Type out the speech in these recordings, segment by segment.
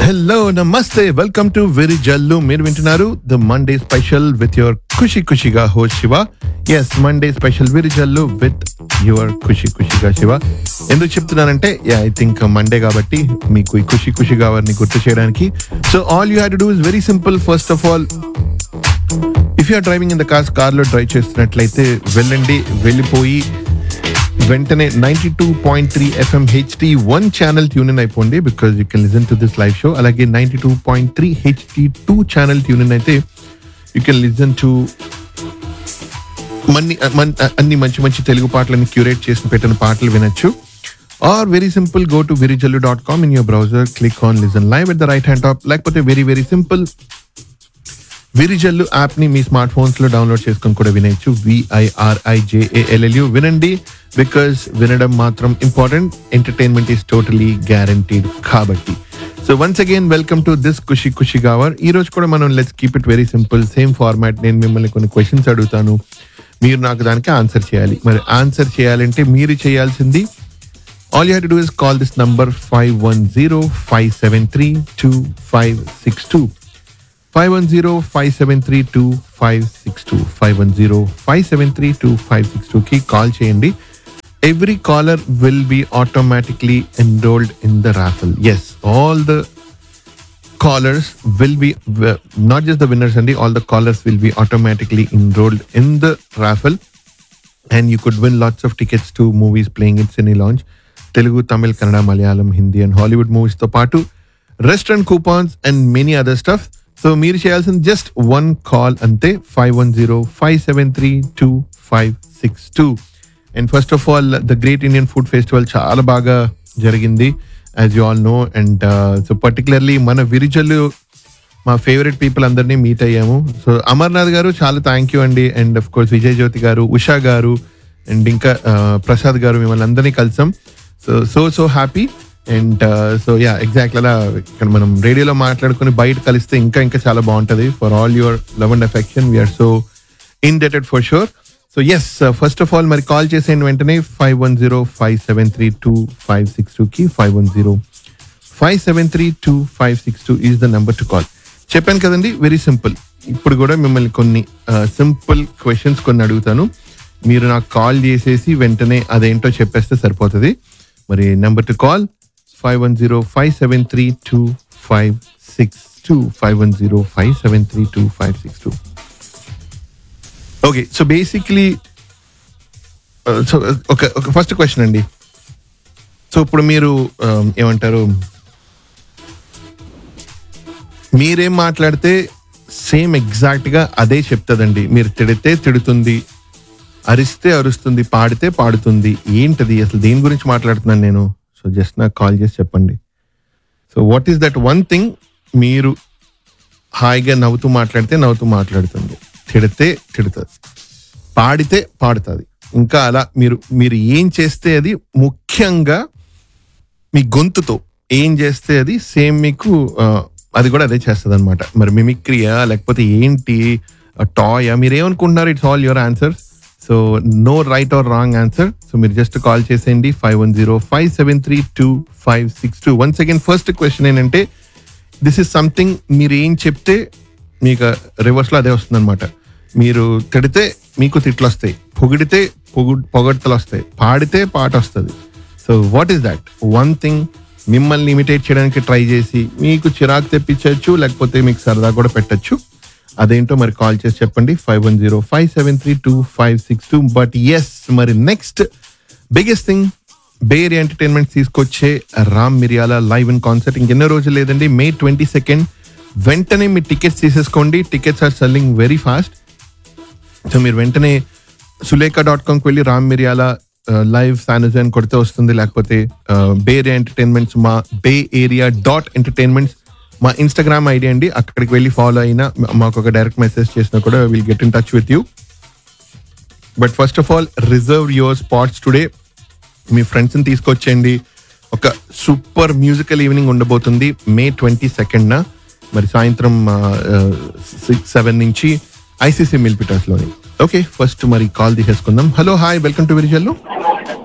Hello నమస్తే welcome to very Virijallu మీరు వింటున్నారు the Monday special with your Khushi ఖుషిగా హో Shiva yes Monday special Virijallu with your Khushi ఖుషిగా శివ ఎందుకు చెప్తున్నానంటే ఐ థింక్ మండే కాబట్టి మీకు ఈ ఖుషి ఖుషిగా వారిని గుర్తు చేయడానికి so all you have to do is very simple first of all if you're driving in the cars కార్లో డ్రైవ్ చేస్తున్నట్లయితే వెళ్ళండి వెళ్ళిపోయి వెంటనే ninety two point three FM HD one channel tune in అయిపోండి because you can listen to this live show అలాగే ninety two point three HD two channel tune in అయితే you can listen to మన్ని మన్- అన్ని మంచి మంచి తెలుగు పాటలను curate చేసి పెట్టిన పాటలు వినొచ్చు or very simple go to Virijallu dot com in your browser click on listen live at the right hand top లేకపోతే very very simple Virijallu app ని మీ స్మార్ట్ ఫోన్స్ లో డౌన్లోడ్ చేసుకొని కూడా వినేయచ్చు విఐఆర్ఐజేఏఎల్ఎల్యు వినండి బికాస్ వినడం మాత్రం important entertainment is totally guaranteed కాబట్టి so once again welcome to this Khushi Khushi గావర్ ఈ రోజు కూడా మనం let's keep it very simple same format నేను మిమ్మల్ని కొన్ని క్వశ్చన్స్ అడుగుతాను మీరు నాకు దానికి ఆన్సర్ చేయాలి మరి ఆన్సర్ చేయాలంటే మీరు చేయాల్సింది All you have to do is call this number 510-573-2562. 510-573-2562. 510-573-2562 కి కాల్ చేయండి every caller will be automatically enrolled in the raffle as all the callers will be not just the winners and all the callers will be automatically enrolled in the raffle and you could win lots of tickets to movies playing in Cine Lounge, Telugu, Tamil, Kannada, Malayalam, Hindi, and Hollywood movies తో పాటు restaurant coupons and many other stuff so మీరు చేయాల్సిన just one call అంతే five one zero five seven three two five six two and first of all the great Indian food festival చాలా బాగా జరిగింది as you all know and so particularly మన విరిజల్లు మా favourite people అందరినీ meet అయ్యాము so Amarnath garu చాలా thank you అండి and of course Vijay Jyothi garu Usha గారు అండ్ ఇంకా uh, ప్రసాద్ గారు మిమ్మల్ని అందరినీ కలిసాం so so so happy and so yeah exact అలా ఇక్కడ మనం రేడియోలో మాట్లాడుకుని బయట కలిస్తే ఇంకా ఇంకా చాలా బాగుంటుంది for all your love and affection we're so indebted for sure so yes first of all మరి కాల్ చేసేయండి వెంటనే five one zero five seven three two five six టూకి five one zero five seven three two five six two is the number to call చెప్పాను కదండి very simple ఇప్పుడు కూడా మిమ్మల్ని కొన్ని సింపుల్ క్వశ్చన్స్ కొన్ని అడుగుతాను మీరు నాకు కాల్ చేసేసి వెంటనే అదేంటో చెప్పేస్తే సరిపోతుంది మరి number to call five one zero five seven three two five six two five one zero five seven three two five six two okay so basically so ఒక ఒక ఫస్ట్ క్వశ్చన్ అండి సో ఇప్పుడు మీరు um, ఏమంటారు మీరేం మాట్లాడితే same exact గా అదే చెప్తుందండి మీరు తిడితే తిడుతుంది అరిస్తే అరుస్తుంది పాడితే పాడుతుంది ఏంటది అసలు దేని గురించి మాట్లాడుతున్నాను నేను సో జస్ట్ నాకు కాల్ చేసి చెప్పండి so what is that one thing మీరు హాయిగా నవ్వుతూ మాట్లాడితే నవ్వుతూ మాట్లాడుతుంది తిడితే తిడుతుంది పాడితే పాడుతుంది ఇంకా అలా మీరు మీరు ఏం చేస్తే అది ముఖ్యంగా మీ గొంతుతో ఏం చేస్తే అది సేమ్ మీకు ఆ, అది కూడా అదే చేస్తుంది అనమాట మరి మిమిక్రియా లేకపోతే ఏంటి టాయా మీరు ఏమనుకుంటున్నారు it's all your answers so no right or wrong answer so మీరు జస్ట్ కాల్ చేసేయండి five one zero five seven three two five six two one second first question ఏంటంటే దిస్ ఇస్ సంథింగ్ మీరు ఏం చెప్తే మీకు రివర్స్లో అదే వస్తుంది అనమాట మీరు తిడితే మీకు తిట్లు వస్తాయి పొగిడితే పొగు పొగడ్తలు వస్తాయి పాడితే పాట వస్తుంది so what is that one thing మిమ్మల్ని ఇమిటేట్ చేయడానికి ట్రై చేసి మీకు చిరాకు తెప్పించవచ్చు లేకపోతే మీకు సరదా కూడా పెట్టచ్చు అదేంటో మరి కాల్ చేసి చెప్పండి five one zero five seven three two five six two but yes మరి next biggest thing Bear entertainment తీసుకొచ్చే రామ్ మిరియాల లైవ్ ఇన్ కాన్సర్ట్ ఇంకెన్నో రోజులు లేదండి మే ట్వంటీ సెకండ్ వెంటనే మీ టికెట్స్ తీసేసుకోండి tickets are selling very fast so మీరు వెంటనే సులేఖ డాట్ కామ్కి వెళ్ళి రామ్ మిరియాల లైవ్ సానజ్ అని కొడితే వస్తుంది లేకపోతే బేర్ ఎంటర్టైన్మెంట్స్ మా బే ఏరియా డాట్ ఎంటర్టైన్మెంట్స్ మా ఇన్స్టాగ్రామ్ ఐడి అండి అక్కడికి వెళ్ళి ఫాలో అయినా మాకు ఒక డైరెక్ట్ మెసేజ్ చేసినా కూడా will get in touch with you but first of all reserve your spots today మీ ఫ్రెండ్స్ని తీసుకొచ్చేయండి ఒక సూపర్ మ్యూజికల్ ఈవినింగ్ ఉండబోతుంది మే ట్వంటీ సెకండ్న మరి సాయంత్రం సిక్స్ సెవెన్ నుంచి ఐసీసీ మిల్పిటాస్లోని ఓకే ఫస్ట్ మరి కాల్ తీసేసుకుందాం hello hi welcome to Virijallu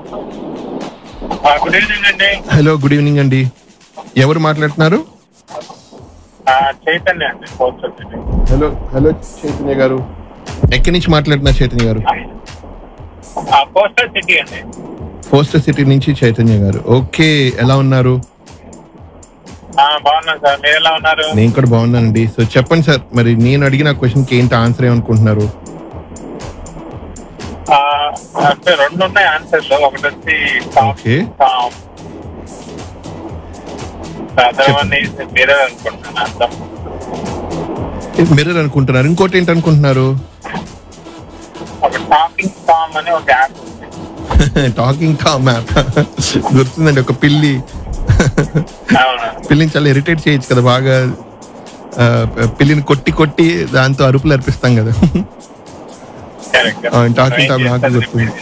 good evening అండి హలో గుడ్ ఈవినింగ్ అండి ఎవరు మాట్లాడుతున్నారు ఆ, చైతన్య అండి పోస్ట్ వచ్చింది హలో హలో చైతన్య గారు ఎక్కడి నుంచి మాట్లాడుతున్నారు చైతన్య గారు పోస్టల్ సిటీ అండి పోస్టర్ సిటీ నుంచి చైతన్య గారు ఓకే ఎలా ఉన్నారు ఆ, బాగున్నాను సార్ మీరు ఎలా ఉన్నారు నేను కూడా బాగున్నానండి సో చెప్పండి సార్ మరి నేను అడిగిన క్వశ్చన్కి ఏంటి ఆన్సర్ ఏమనుకుంటున్నారు ఆ, అంటే రెండు ఉన్నాయి ఆన్సర్స్ ఒకటి వచ్చి top okay top other one is mirror అనుకుంటున్నాను అర్థం మిర్రర్ అనుకుంటున్నారు ఇంకోటి ఏంటి అనుకుంటున్నారు ఒక టాకింగ్ టామ్ అని ఒక యాప్ ఉంది టాకింగ్ టామ్ యాప్ గుర్తుందండి ఒక పిల్లి అవును పిల్లిని చాలా ఇరిటేట్ చేయొచ్చు కదా బాగా ఆ, పిల్లిని కొట్టి కొట్టి దాంతో అరుపులు అర్పిస్తాం కదా కరెక్ట్ ఆ, talking tom నాకు గుర్తుంది.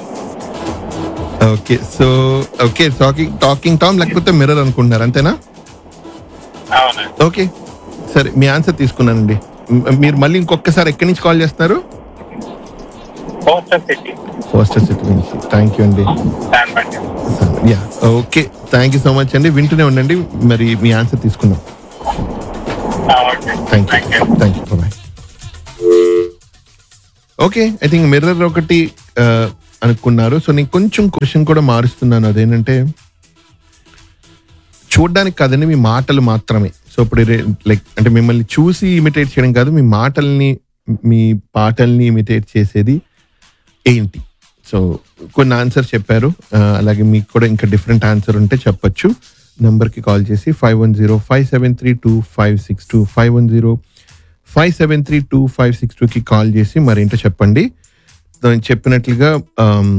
Okay so okay talking talking Tom లేకపోతే మిర్రర్ అనుకుంటున్నారు అంతేనా అవును ఓకే సరే మీ ఆన్సర్ తీసుకున్నానండి మ్- మీరు మళ్ళీ ఇంకొకసారి ఎక్కడి నుంచి కాల్ చేస్తున్నారు పోస్టల్ సిటీ పోస్టర్ సిటీ నుంచి థ్యాంక్ యూ అండి దాన్ని బట్టి yeah okay thank you so much అండి వింటూనే ఉండండి మరి మీ ఆన్సర్ తీసుకుందాం okay thank thank you you thank you bye okay I think mirror ఒకటి ఆ, అనుకున్నారు సో నేను కొంచెం క్వశ్చన్ కూడా మారుస్తున్నాను అదేంటంటే చూడడానికి కాదండి మీ మాటలు మాత్రమే సో ఇప్పుడు లైక్ అంటే మిమ్మల్ని చూసి ఇమిటేట్ చేయడం కాదు మీ మాటల్ని మీ పాటల్ని ఇమిటేట్ చేసేది ఏంటి సో కొన్ని ఆన్సర్ చెప్పారు ఆ, అలాగే మీకు కూడా ఇంకా డిఫరెంట్ ఆన్సర్ ఉంటే చెప్పొచ్చు నంబర్కి కాల్ చేసి five one zero five seven three two five six two five one zero five seven three two five six టూకి కాల్ చేసి మరేంటో చెప్పండి నేను చెప్పినట్లుగా ఆమ్,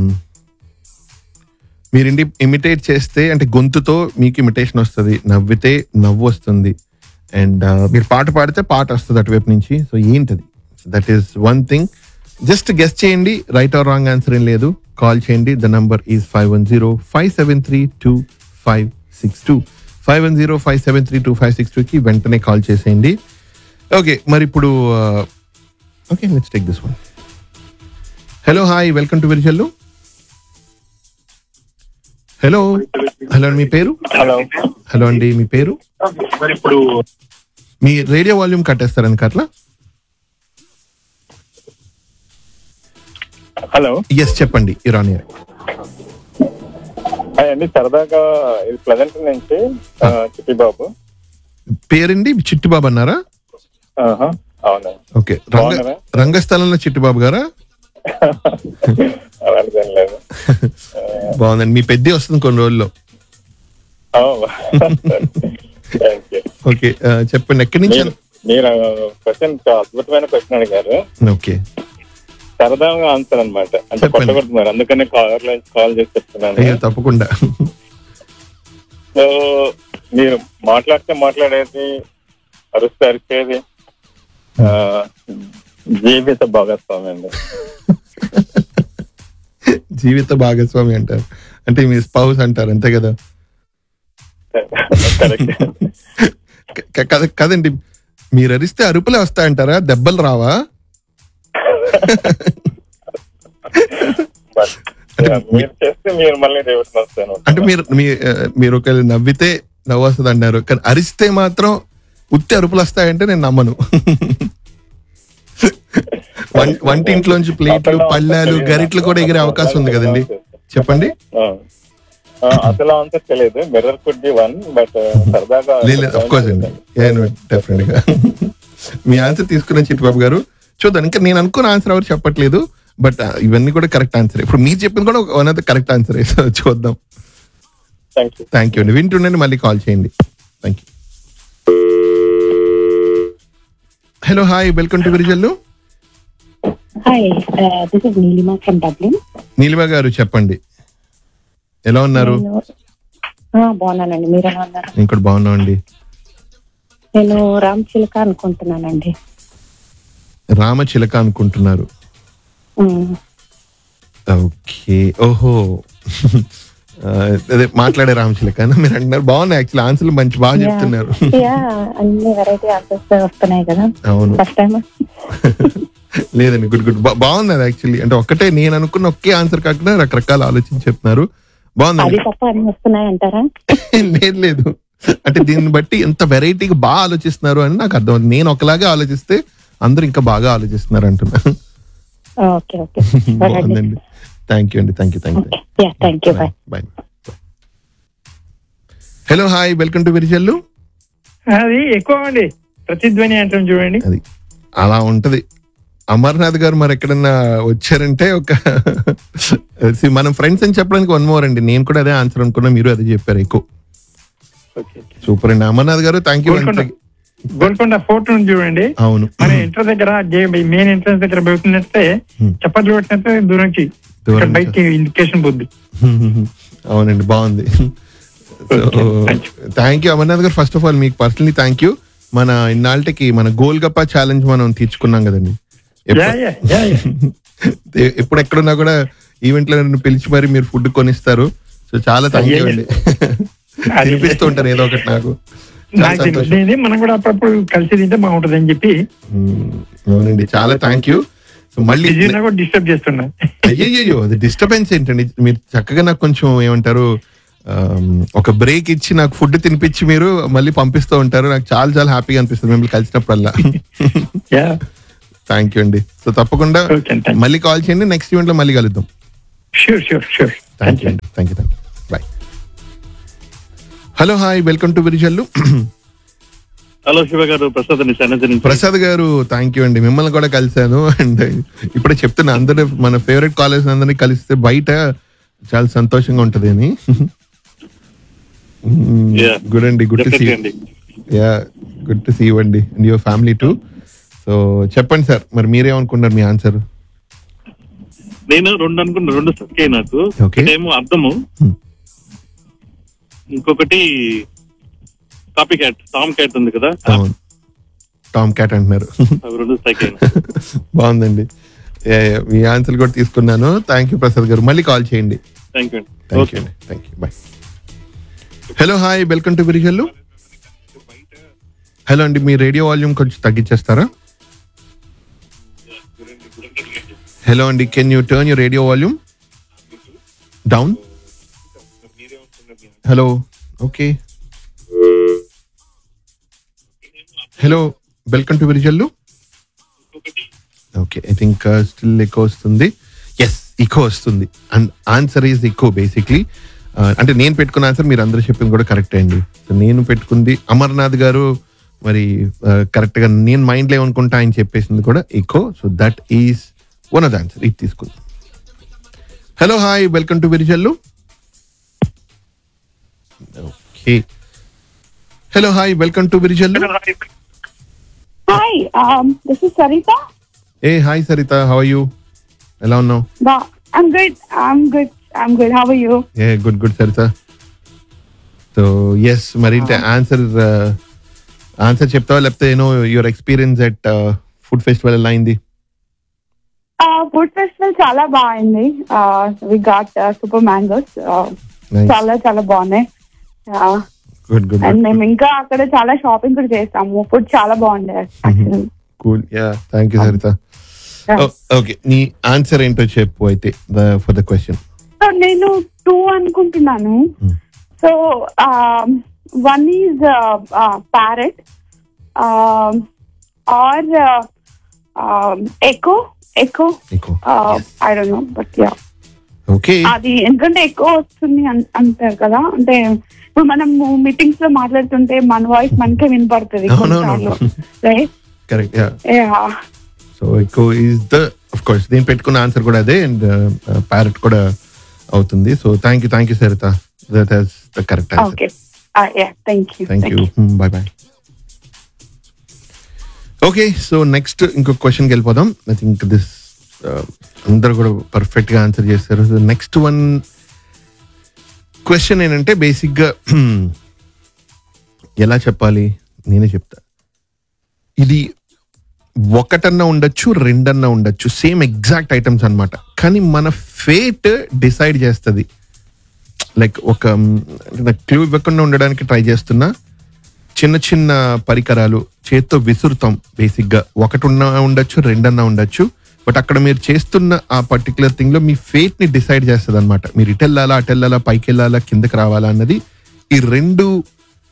మీరు ఇండి ఇమిటేట్ చేస్తే అంటే గొంతుతో మీకు ఇమిటేషన్ వస్తుంది నవ్వితే నవ్వు వస్తుంది అండ్ మీరు పాట పాడితే పాట వస్తుంది అటువైపు నుంచి సో ఏంటది that is one thing just guess చేయండి రైట్ ఆర్ రాంగ్ ఆన్సర్ ఏం లేదు కాల్ చేయండి the number is five one zero five seven three two five six two five one zero five seven three two five six టూకి వెంటనే call చేసేయండి okay మరి ఇప్పుడు okay let's take this one hello hi welcome to Virijallu hello hello మీ పేరు hello hello అండి మీ పేరు మరి ఇప్పుడు మీ రేడియో వాల్యూమ్ కట్టేస్తారని అట్లా హలో ఎస్ చెప్పండి ఇరానియా హాయ్ అండి సరదాగా ఇది ప్లెజెంట్ నుంచి ఆ, చిట్టిబాబు పేరండి చిట్టిబాబు అన్నారా ఆహా, అవును ఓకే రంగ బాగున్నారా? రంగస్థలంలో చిట్టిబాబు గారా అలాంటిదేం లేదు బాగుందండి మీ పెద్ద వస్తుంది కొన్ని రోజుల్లో థ్యాంక్ యూ ఓకే ఆ, చెప్పండి ఎక్కడి నుంచి మీరు మీరు క్వశ్చన్ అద్భుతమైన క్వశ్చన్ అడిగారు ఓకే సరదాగా ఆన్సర్ అన్నమాట అంటే చెప్పండి. కొట్టగొడుతున్నారు అందుకనే కాలర్ లైన్ కాల్ చేసి చెప్తున్నాను అయ్యో తప్పకుండా సో మీరు మాట్లాడితే మాట్లాడేది అరుస్తే అరిచేది ఆ, జీవిత భాగస్వామి అండి జీవిత భాగస్వామి అంటారు అంటే మీ స్పౌస్ అంటారు అంతే కదా కరెక్ట్ క- కద కదండి మీరు అరిస్తే అరుపులే వస్తాయంటారా దెబ్బలు రావా మీరు చేస్తే మీరు మళ్ళీ రేవటి వస్తాను అంటే మీరు మీ ఆ, మీరు ఒకవేళ నవ్వితే నవ్వు వస్తుంది అన్నారు కానీ అరిస్తే మాత్రం ఉత్తి అరుపులు వస్తాయంటే నేను నమ్మను వం- వంటింట్లోంచి ప్లేట్లు పళ్ళాలు గరిట్లు కూడా ఎగిరే అవకాశం ఉంది కదండి చెప్పండి ఆ. ఆ, అసలు ఆన్సర్ తెలియదు mirror could be one but సరదాగా లేదు అఫ్ కోర్స్ అండి డెఫినెట్ గా మీ ఆన్సర్ తీసుకున్న చిట్టుబాబు గారు చూద్దాం ఇంకా నేను అనుకున్న ఆన్సర్ ఎవరు చెప్పట్లేదు బట్ ఇవన్నీ కూడా కరెక్ట్ ఆన్సర్ ఇప్పుడు మీరు చెప్పింది కూడా one of the correct answer చూద్దాం థ్యాంక్ యూ థ్యాంక్ యూ అండి వింటుండండి మళ్ళీ కాల్ చేయండి thank you hello hi welcome to Virijallu Hi, uh, this is Neelima from Dublin. Neelima garu చెప్పండి ఎలా ఉన్నారు నేను ఆ, బాగున్నానండి మీరు ఎలా ఉన్నారు నేను కూడా బాగున్నాం అండి నేను రామ్ చిలక అనుకుంటున్నానండి రామ చిలక అనుకుంటున్నారు ఉమ్, ఓకే ఓహో ఆ, అదే మాట్లాడే రామ చిలక అని మీరు అంటున్నారు బాగున్నాయి యాక్చువల్లీ ఆన్సర్లు మంచి బాగా Yeah. చెప్తున్నారు యా అన్ని వెరైటీ ఆన్సర్స్ వస్తున్నాయి కదా అవును ఫస్ట్ టైం లేదండి గుడ్ గుడ్ బాగుంది అది యాక్చువల్లీ అంటే ఒక్కటే నేను అనుకున్న ఒకే ఆన్సర్ కాకుండా రకరకాల ఆలోచించి చెప్తున్నారు అది బాగుందండి తప్ప అన్ని వస్తున్నాయి అంటారా లేదు లేదు అంటే దీన్ని బట్టి ఎంత వెరైటీగా బాగా ఆలోచిస్తున్నారు అని నాకు అర్థం నేను ఒకలాగా ఆలోచిస్తే అందరూ ఇంకా బాగా ఆలోచిస్తున్నారు అంటున్నా ఓకే ఓకే బాగుందండి థ్యాంక్ యూ అండి thank you thank you yeah thank you bye bye hello hi welcome to Virijallu అది ఎక్కువ అండి ప్రతిధ్వని అంటాం చూడండి అది అలా ఉంటది అమర్నాథ్ గారు మరి ఎక్కడన్నా వచ్చారంటే ఒక See, మనం ఫ్రెండ్స్ అని చెప్పడానికి వన్ మోర్ అండి నేను కూడా అదే ఆన్సర్ అనుకున్నా మీరు అదే చెప్పారు ఎక్కువ ఓకే. సూపర్ అండి Amarnath garu thank you Golconda Golconda fort నుంచి చూడండి అవును మన ఎంట్రన్స్ దగ్గర మెయిన్ ఎంట్రన్స్ దగ్గర పోతున్నట్టే Hmm. చప్పట్లు కొట్టినట్టే దూరం నుంచి దూరం ఇక్కడ నుంచి. బయటికి ఇండికేషన్ పోద్ది అవునండి బాగుంది Okay, thank thank you Amarnath garu first of all మీకు పర్సనలీ థ్యాంక్ యూ మన ఇన్నాళ్ళకి మన గోల్ గప్ప ఛాలెంజ్ మనం తీర్చుకున్నాం కదండి యా ఎప్పుడు- యా యా యా. ఎ- ఎప్పుడు ఎక్కడున్నా కూడా ఈవెంట్ లో నన్ను పిలిచి మరి మీరు ఫుడ్ కొనిస్తారు సో చాలా థ్యాంక్ యూ అండి అది- తినిపిస్తూ ఉంటారు ఏదో ఒకటి నాకు చాలా నాకు సంతోషం. తెలియదు మనం కూడా అప్పుడప్పుడు కలిసి తింటే బాగుంటది అని చెప్పి మ్మ్. అవునండి చాలా థ్యాంక్ యూ సో మళ్ళీ బిజీ ఉన్నా కూడా డిస్టర్బ్ చేస్తున్నా అయ్యయ్యో అది డిస్టర్బెన్స్ ఏంటండి మీరు చక్కగా నాకు కొంచెం ఏమంటారు ఆమ్, ఒక బ్రేక్ ఇచ్చి నాకు ఫుడ్ తినిపించి మీరు మళ్ళీ పంపిస్తూ ఉంటారు నాకు చాలా చాలా హ్యాపీగా అనిపిస్తుంది మిమ్మల్ని కలిసినప్పుడల్లా యా థ్యాంక్ యూ అండి సో తప్పకుండా ఓకే థ్యాంక్ మళ్ళీ కాల్ చేయండి నెక్స్ట్ ఈవెంట్ లో మళ్ళీ కలుద్దాం sure sure sure thank you అండి thank you thank you bye hello hi welcome to Virijallu hello Shiva గారు ప్రసాద్ అండి సన్నజ నుంచి ప్రసాద్ గారు థ్యాంక్ యూ అండి మిమ్మల్ని కూడా కలిశాను అండ్ ఇప్పుడే చెప్తున్నా అందరూ మన ఫేవరెట్ కాలేజ్ అందరినీ కలిస్తే బయట చాలా సంతోషంగా ఉంటది అని Yeah. గుడ్ అండి గుడ్ టు సీ Definitely అండి యా గుడ్ టు సీ అండి and your family too so చెప్పండి సార్ మరి మీరేమనుకున్నారు మీ ఆన్సర్ నేను రెండు అనుకున్నా రెండు సక్కే నాకు Okay. ఒకటేమో అర్థము Hmm. ఇంకొకటి కాపీ క్యాట్ టామ్ క్యాట్ ఉంది కదా అవును టామ్ క్యాట్ అంటున్నారు అవి రెండు సైకే బాగుందండి Yeah, yeah. మీ ఆన్సర్ కూడా తీసుకున్నాను థ్యాంక్ యూ ప్రసాద్ గారు మళ్ళీ కాల్ చేయండి thank you thank okay you అండి thank you bye hello hi welcome to Virijallu hello అండి మీ రేడియో వాల్యూమ్ కొంచెం తగ్గించేస్తారా హలో అండి can you turn you radio volume down hello okay hello welcome to Virijallu okay I think still ఎక్కువ వస్తుంది yes echo వస్తుంది and answer is echo basically అంటే నేను పెట్టుకున్న ఆన్సర్ మీరు అందరూ చెప్పింది కూడా కరెక్ట్ అండి So, నేను పెట్టుకుంది అమర్నాథ్ గారు మరి కరెక్ట్ గా నేను మైండ్ లో ఏమనుకుంటా ఆయన చెప్పేసింది కూడా echo so that is one of the answer ఇది తీసుకుంది hello hi welcome to Virijallu okay hello hi welcome to Virijallu Hi, um, this is Sarita. ఏ హాయ్ సరిత హౌ యూ ఎలా ఉన్నావు Ba- I'm good. I'm good. I'm good. How are you? ఏ good good Sarita so yes మరి answer answer చెప్తావా లేకపోతే you know your experience at food festival ఎలా అయింది Uh, food festival చాలా బాగుంది వి గాట్ సూపర్ మ్యాంగోస్ చాలా చాలా బాగున్నాయి గుడ్ గుడ్ అండ్ మేము ఇంకా అక్కడ చాలా షాపింగ్ కూడా చేస్తాము ఫుడ్ చాలా బాగుండే actually cool yeah thank you Sarita Yeah. Okay నీ ఆన్సర్ ఏంటో చెప్పు అయితే ఫర్ ద క్వశ్చన్ సో నేను టూ అనుకుంటున్నాను Hmm. So one is parrot or echo echo I don't know but yeah okay అది ఎందుకంటే ఎక్కువ వస్తుంది అన్- అంటారు కదా అంటే ఇప్పుడు మనం మీటింగ్స్ లో మాట్లాడుతుంటే మన వాయిస్ మనకే వినపడుతుంది అవునవును. Correct yeah Yeah. సో ఎక్కువ ఈజ్ ద ఆఫ్ కోర్స్ నేను పెట్టుకున్న ఆన్సర్ కూడా అదే అండ్ ప్యారెట్ కూడా అవుతుంది so thank you thank you Sarita that has the correct answer Okay. Uh, yeah. Thank you. Thank you bye bye okay so next ఇంకొక క్వశ్చన్కి వెళ్ళిపోదాం ఐ థింక్ దిస్ అందరు కూడా పర్ఫెక్ట్ గా ఆన్సర్ చేస్తారు సో నెక్స్ట్ వన్ క్వశ్చన్ ఏంటంటే బేసిక్గా ఎలా చెప్పాలి నేనే చెప్తా ఇది ఒకటన్నా ఉండొచ్చు రెండన్నా ఉండొచ్చు సేమ్ ఎగ్జాక్ట్ ఐటమ్స్ అన్నమాట కానీ మన ఫేట్ డిసైడ్ చేస్తుంది లైక్ ఒక క్లూ ఇవ్వకుండా ఉండడానికి ట్రై చేస్తున్నా చిన్న చిన్న పరికరాలు చేత్తో విసురుతాం బేసిక్ గా ఒకటి ఉన్న ఉండొచ్చు రెండన్నా ఉండొచ్చు బట్ అక్కడ మీరు చేస్తున్న ఆ పర్టికులర్ థింగ్ లో మీ ఫేట్ ని డిసైడ్ చేస్తుంది అనమాట మీరు ఇటు వెళ్ళాలా అటు వెళ్ళాలా పైకి వెళ్ళాలా కిందకి రావాలా అన్నది ఈ రెండు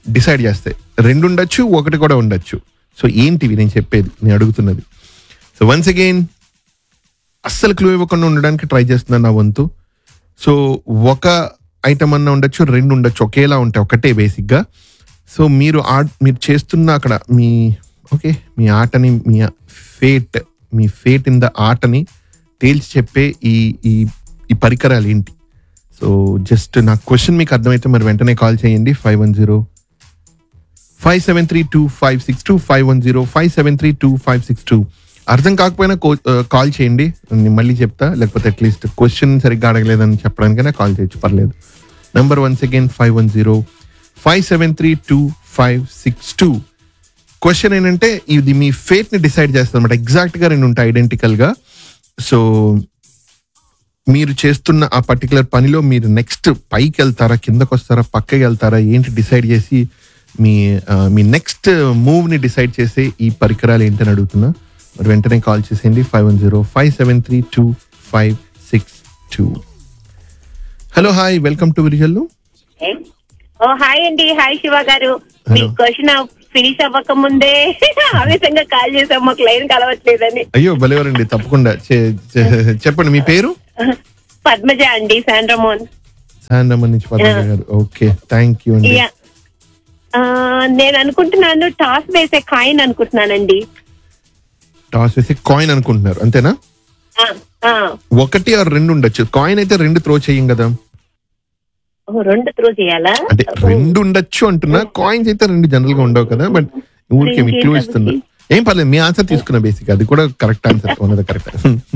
డిసైడ్ చేస్తాయి రెండు ఉండొచ్చు ఒకటి కూడా ఉండొచ్చు సో ఏంటివి నేను చెప్పేది నేను అడుగుతున్నది సో వన్స్ అగైన్ అస్సలు క్లూ ఇవ్వకుండా ఉండడానికి ట్రై చేస్తున్నాను నా వంతు సో ఒక ఐటమ్ అన్న ఉండొచ్చు రెండు ఉండొచ్చు ఒకేలా ఉంటాయి ఒకటే బేసిక్గా సో మీరు ఆ మీరు చేస్తున్న అక్కడ మీ ఓకే మీ ఆటని మీ ఫేట్ మీ ఫేట్ ఇన్ ద ఆటని తేల్చి చెప్పే ఈ ఈ ఈ పరికరాలు ఏంటి సో జస్ట్ నా క్వశ్చన్ మీకు అర్థమైతే మరి వెంటనే కాల్ చేయండి five one zero five seven three two five six two five one zero five seven three two five six two అర్థం కాకపోయినా కాల్ చేయండి నేను మళ్ళీ చెప్తా లేకపోతే అట్లీస్ట్ క్వశ్చన్ సరిగ్గా అడగలేదని చెప్పడానికైనా కాల్ చేయొచ్చు పర్లేదు number one second five one zero five seven three two five six two question ఏంటంటే ఇది మీ ఫేట్ ని డిసైడ్ చేస్తుంది అనమాట ఎగ్జాక్ట్ గా రెండు ఉంటాయి ఐడెంటికల్ గా సో మీరు చేస్తున్న ఆ పర్టికులర్ పనిలో మీరు నెక్స్ట్ పైకి వెళ్తారా కిందకు వస్తారా పక్కకి వెళ్తారా ఏంటి డిసైడ్ చేసి మీ ఆ, మీ నెక్స్ట్ మూవ్ ని డిసైడ్ చేసే ఈ పరికరాలు ఏంటని అడుగుతున్నా మరి వెంటనే కాల్ చేసేయండి five one zero five seven three two five six two hello hi welcome to Virijallu ఓ హాయ్ అండి హాయ్ శివ గారు మీ Hello. క్వశ్చన్ ఫినిష్ అవ్వక ముందే ఆవేశంగా కాల్ చేసాం మాకు లైన్ కలవట్లేదని అయ్యో భలేవారండి తప్పకుండా చే- చే- చెప్పండి మీ పేరు పద్మజ అండి శాండ్రమోన్ శాండమ్మ నుంచి పద్మజ గారు ఓకే థ్యాంక్ యూ అండి యా. ఆ, నేను అనుకుంటున్నాను టాస్ వేసే కాయిన్ అనుకుంటున్నానండి టాస్ వేసి కాయిన్ అనుకుంటున్నారు అంతేనా ఆ, ఆ. ఒకటి ఆర్ రెండు ఉండొచ్చు కాయిన్ అయితే రెండు త్రో చేయం కదా ఓ, రెండు త్రూ చేయాలా అంటే రెండు ఉండొచ్చు అంటున్నా కాయిన్స్ అయితే రెండు జనరల్ గా ఉండవు కదా బట్ ఊరికే మీకు క్లూ ఇస్తున్నా ఏం పర్లేదు మీ ఆన్సర్ తీసుకున్నా బేసిక్ అది కూడా కరెక్ట్ ఆన్సర్ ఉన్నది కరెక్ట్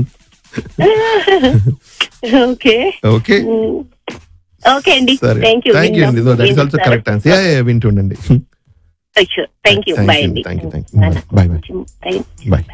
ఓకే ఓకే ఓకే అండి సరే థ్యాంక్ యూ థ్యాంక్ యూ అండి that is also correct answer yeah వింటుండండి thank you Thank bye you, అండి thank you, thank you. Bye, bye. Bye. Bye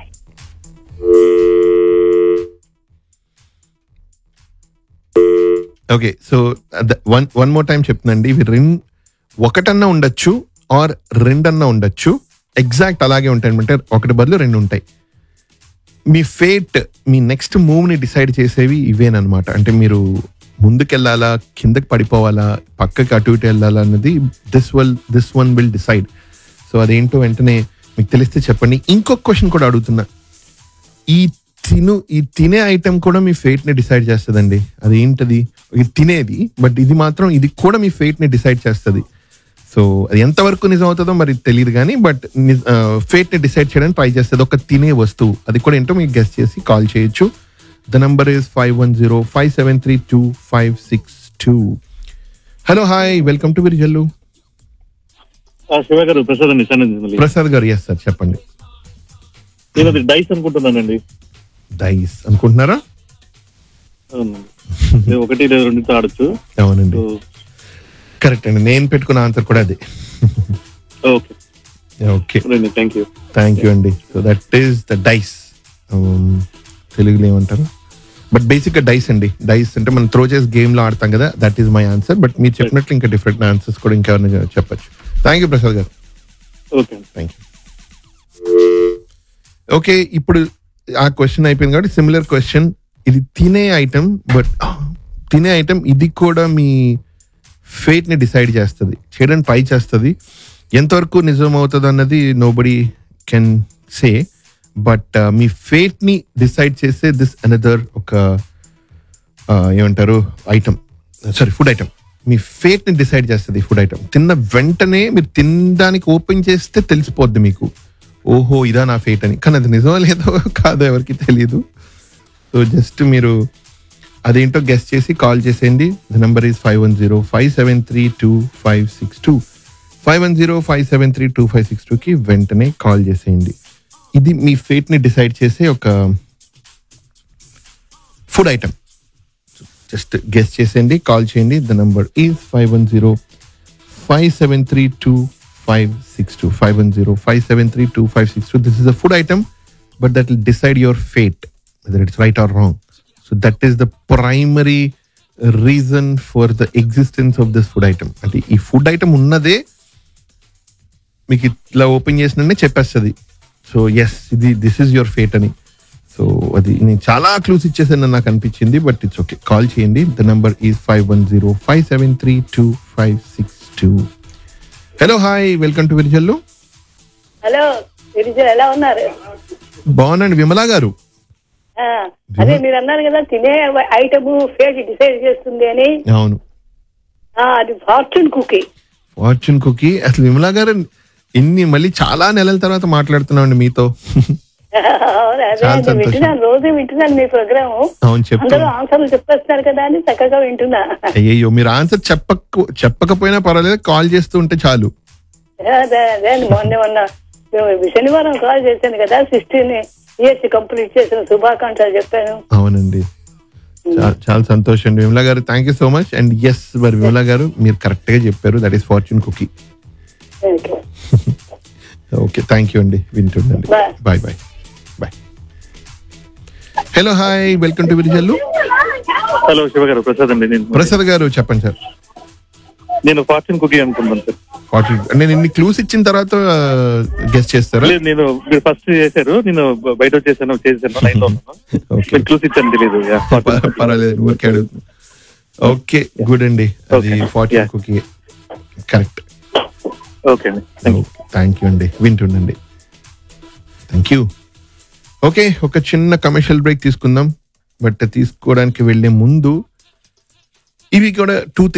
okay so one one more time చెప్తుందండి ఇవి రెండు ఒకటన్నా ఉండొచ్చు ఆర్ రెండన్నా ఉండొచ్చు ఎగ్జాక్ట్ అలాగే ఉంటాయి అనమాట ఒకటి బదులు రెండు ఉంటాయి మీ ఫేట్ మీ నెక్స్ట్ మూవ్ ని డిసైడ్ చేసేవి ఇవేనమాట అంటే మీరు ముందుకెళ్ళాలా కిందకి పడిపోవాలా పక్కకి అటు ఇటు వెళ్ళాలా అన్నది this well this one will decide so అదేంటో వెంటనే మీకు తెలిస్తే చెప్పండి ఇంకొక క్వశ్చన్ కూడా అడుగుతున్నా ఈ తిను ఈ తినే ఐటెం కూడా మీ ఫేట్ ని డిసైడ్ చేస్తుందండి అది ఏంటది ఇది తినేది బట్ ఇది మాత్రం ఇది కూడా మీ ఫేట్ ని డిసైడ్ చేస్తుంది సో అది ఎంతవరకు నిజం అవుతుందో మరి తెలియదు కానీ బట్ ఫేట్ ని డిసైడ్ చేయడానికి ట్రై చేస్తుంది ఒక తినే వస్తువు అది కూడా ఏంటో మీకు గెస్ట్ చేసి కాల్ చేయొచ్చు the number is five one zero five seven three two five six two hello hi welcome to Virijallu ఆ శివ గారు ప్రసాద్ అండి సన్నది మళ్ళీ ప్రసాద్ గారు ఎస్ సార్ చెప్పండి నేను అది డైస్ అనుకుంటున్నానండి డైస్ అనుకుంటున్నారా అవునండి ఇది ఒకటి లేదా రెండుతో ఆడొచ్చు అవునండి సో కరెక్ట్ అండి నేను పెట్టుకున్న ఆన్సర్ కూడా అదే ఓకే ఓకే రండి థ్యాంక్ యూ థ్యాంక్ యూ అండి so that is the dice Um, తెలుగులో ఏమంటారు బట్ బేసిక్ గా డైస్ అండి డైస్ అంటే మనం త్రో చేసి గేమ్ లో ఆడతాం కదా that is my answer but మీరు చెప్పినట్లు ఇంకా డిఫరెంట్ ఆన్సర్స్ కూడా ఇంకెవరైనా చెప్పచ్చు థ్యాంక్ యూ ప్రసాద్ గారు ఓకే థ్యాంక్ యూ ఓకే ఇప్పుడు ఆ క్వశ్చన్ అయిపోయింది కాబట్టి సిమిలర్ క్వశ్చన్ ఇది తినే ఐటమ్ బట్ తినే ఐటమ్ ఇది కూడా మీ ఫేట్ ని డిసైడ్ చేస్తుంది చేయడానికి పై చేస్తుంది ఎంతవరకు నిజం అవుతుంది అన్నది nobody can say but మీ ఫేట్ ని డిసైడ్ చేసే దిస్ అనదర్ ఒక ఆ, ఏమంటారు ఐటమ్ సారీ ఫుడ్ ఐటమ్ మీ ఫేట్ ని డిసైడ్ చేస్తుంది ఫుడ్ ఐటమ్ తిన్న వెంటనే మీరు తినడానికి ఓపెన్ చేస్తే తెలిసిపోద్ది మీకు ఓహో ఇదా నా ఫేట్ అని కానీ అది నిజమో లేదో కాదో ఎవరికి తెలియదు సో జస్ట్ మీరు అదేంటో గెస్ట్ చేసి కాల్ చేసేయండి the number is five one zero five seven three two five six two five one zero five seven three two five six టూకి వెంటనే కాల్ చేసేయండి ఇది మీ ఫేట్ ని డిసైడ్ చేసే ఒక ఫుడ్ ఐటమ్ జస్ట్ గెస్ట్ చేసేయండి కాల్ చేయండి the number is five one zero five seven three two five six two five one zero five seven three two five six two this is a food item but that will decide your fate whether it's right or wrong so that is the primary reason for the existence of this food item అంటే ఈ food item ఉన్నదే మీకు ఇట్లా open చేసిననే చెప్పేస్తుంది so yes ఇది this is your fate అని so అది నేను చాలా క్లూస్ ఇచ్చేసాను నాకు అనిపించింది బట్ ఇట్స్ ఓకే కాల్ చేయండి the number is five one zero five seven three two five six two hello hi welcome to Virijallu hello Girija ఎలా ఉన్నారు బాగున్నాండి విమలా గారు ఆ, అదే మీరు అన్నారు కదా తినే ఐటమ్ ఫేజ్ డిసైడ్ చేస్తుంది అని అవును ఆ, అది ఫార్చ్యూన్ కుకీ ఫార్చ్యూన్ కుకీ అసలు విమలా గారు ఇన్ని మళ్ళీ చాలా నెలల తర్వాత మాట్లాడుతున్నామండి మీతో అవును, అదే చాలా అండి, సంతోషం. వింటున్నాను రోజు వింటున్నాను మీ ప్రోగ్రామ్ అవును చెప్తా అందరూ ఆన్సర్లు చెప్పేస్తున్నారు కదా అని చక్కగా వింటున్నా అయ్యో మీరు ఆన్సర్ చెప్పక చెప్పకపోయినా పర్వాలేదు కాల్ చేస్తూ ఉంటే చాలు అదే అదే అండి మొన్న మొన్న శనివారం కాల్ చేశాను కదా సిక్స్టీన్ ఇయర్స్ కంప్లీట్ చేసిన శుభాకాంక్షలు చెప్పాను అవునండి చా- చాలా సంతోషం అండి విమలా గారు thank you so much and yes మరి విమలా గారు మీరు కరెక్ట్ గా చెప్పారు that is fortune cookie okay. Okay thank you అండి వింటుండండి Bye. Bye bye bye hello hi welcome to Virijallu hello Shiva గారు ప్రసాద్ అండి నేను ప్రసాద్ గారు చెప్పండి సార్ నేను ఫార్చ్యూన్ కుకీ అనుకున్నాను సార్ ఫార్చ్యూన్ నేను ఇన్ని క్లూస్ ఇచ్చిన తర్వాత గెస్ట్ చేస్తారా లేదు నేను మీరు ఫస్ట్ చేశారు నేను బ- బయట వచ్చేసాను చేశాను లైన్ లో ఉన్నాను ఓకే నేను క్లూస్ ఇచ్చాను తెలియదు పర్వాలేదు ఊరికే అడుగుతున్నా ఓకే గుడ్ అండి అది Okay. Fortune Yeah. Cookie correct okay అండి థ్యాంక్ యూ థ్యాంక్ యూ అండి వింటుండండి థ్యాంక్ యూ ఓకే ఒక చిన్న కమర్షియల్ బ్రేక్ తీసుకుందాం బట్ తీసుకోవడానికి వెళ్ళే ముందు ఇవి కూడా టూ